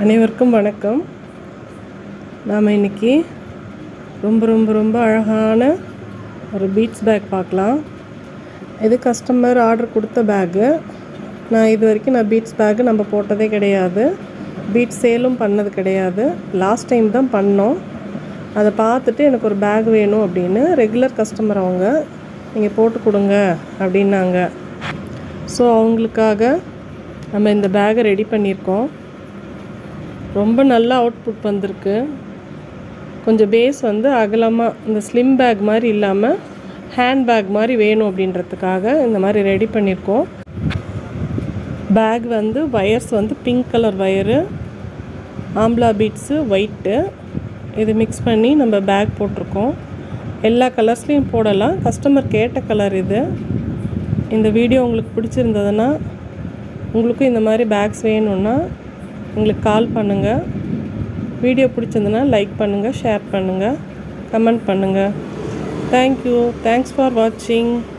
அனைவருக்கும் வணக்கம் நாம் இன்னைக்கு ரொம்ப ரொம்ப ரொம்ப அழகான ஒரு பீட்ஸ் பேக் பார்க்கலாம் இது கஸ்டமர் ஆர்டர் கொடுத்த பேக்கு நான் இது வரைக்கும் நான் பீட்ஸ் பேக்கு நம்ம போட்டதே கிடையாது பீட்ஸ் சேலும் பண்ணது கிடையாது லாஸ்ட் டைம் தான் பண்ணோம் அதை பார்த்துட்டு எனக்கு ஒரு பேக் வேணும் அப்படின்னு ரெகுலர் கஸ்டமர் அவங்க நீங்கள் போட்டு கொடுங்க அப்படின்னாங்க ஸோ அவங்களுக்காக நம்ம இந்த பேக்கை ரெடி பண்ணியிருக்கோம் ரொம்ப நல்ல அவுட்புட் வந்திருக்கு கொஞ்சம் பேஸ் வந்து அகலமாக இந்த ஸ்லிம் பேக் மாதிரி இல்லாமல் ஹேண்ட் பேக் மாதிரி வேணும் அப்படின்றதுக்காக இந்த மாதிரி ரெடி பண்ணியிருக்கோம் பேக் வந்து வயர்ஸ் வந்து pink colour wire amla beads white இது மிக்ஸ் பண்ணி நம்ம பேக் போட்டிருக்கோம் எல்லா கலர்ஸ்லேயும் போடலாம் கஸ்டமர் கேட்ட கலர் இது இந்த வீடியோ உங்களுக்கு பிடிச்சிருந்ததுன்னா உங்களுக்கும் இந்த மாதிரி பேக்ஸ் வேணும்னா எங்களுக்கு கால் பண்ணுங்கள் வீடியோ பிடிச்சிருந்ததுன்னா லைக் பண்ணுங்கள் ஷேர் பண்ணுங்கள் கமெண்ட் பண்ணுங்கள் தேங்க்யூ தேங்க்ஸ் ஃபார் வாட்சிங்